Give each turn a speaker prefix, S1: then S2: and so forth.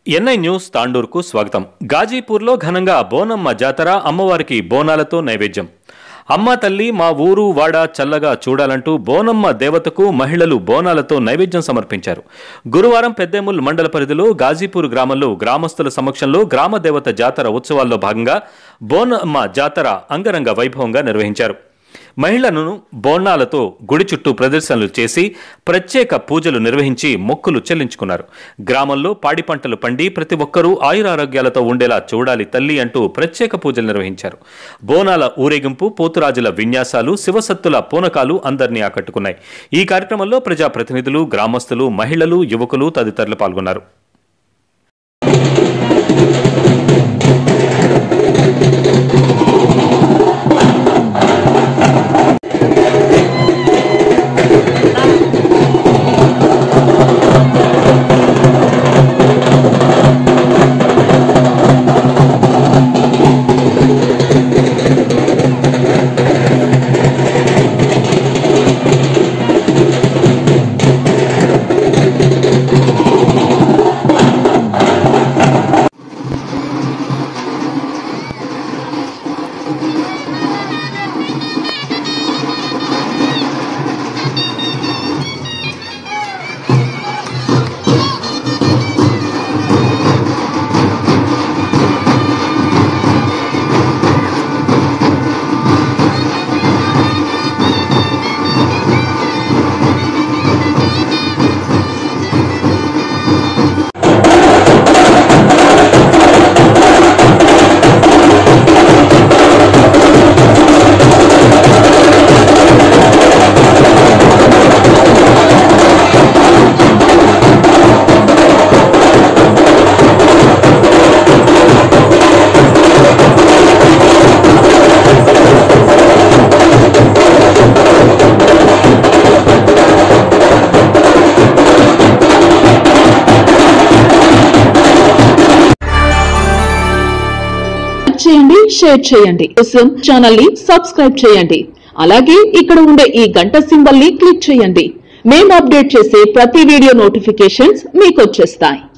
S1: NI news తాండూర్కు స్వాగతం గాజీపూర్లో ఘనంగా బోనమ్మ జాతర అమ్మవారికి బోనాలతో నైవేద్యం అమ్మ తల్లి మా ఊరు వాడ చల్లగా చూడాలంటూ బోనమ్మ దేవతకు మహిళలు బోనాలతో నైవేద్యం సమర్పించారు గురువారం పెద్దేముల్ మండల పరిధిలో గాజీపూర్ గ్రామంలో గ్రామస్తుల సమక్షంలో గ్రామ దేవత జాతర ఉత్సవాల్లో భాగంగా బోనమ్మ జాతర అంగరంగ వైభవంగా నిర్వహించారు మహిళలను బోనాలతో గుడి చుట్టూ ప్రదర్శనలు చేసి ప్రత్యేక పూజలు నిర్వహించి మొక్కులు చెల్లించుకున్నారు గ్రామంలో పాడి పంటలు పండి ప్రతి ఒక్కరూ ఆయురారోగ్యాలతో ఉండేలా చూడాలి తల్లి అంటూ ప్రత్యేక పూజలు నిర్వహించారు బోనాల ఊరేగింపు పోతురాజుల విన్యాసాలు శివసత్తుల పూనకాలు అందరినీ ఆకట్టుకున్నాయి ఈ కార్యక్రమంలో ప్రజాప్రతినిధులు గ్రామస్తులు మహిళలు యువకులు తదితరులు పాల్గొన్నారు
S2: లైక్ చేయండి షేర్ చేయండి కోసం ఛానల్ ని సబ్స్క్రైబ్ చేయండి అలాగే ఇక్కడ ఉండే ఈ గంట సింబల్ ని క్లిక్ చేయండి మేము అప్డేట్ చేసే ప్రతి వీడియో నోటిఫికేషన్స్ మీకు వచ్చేస్తాయి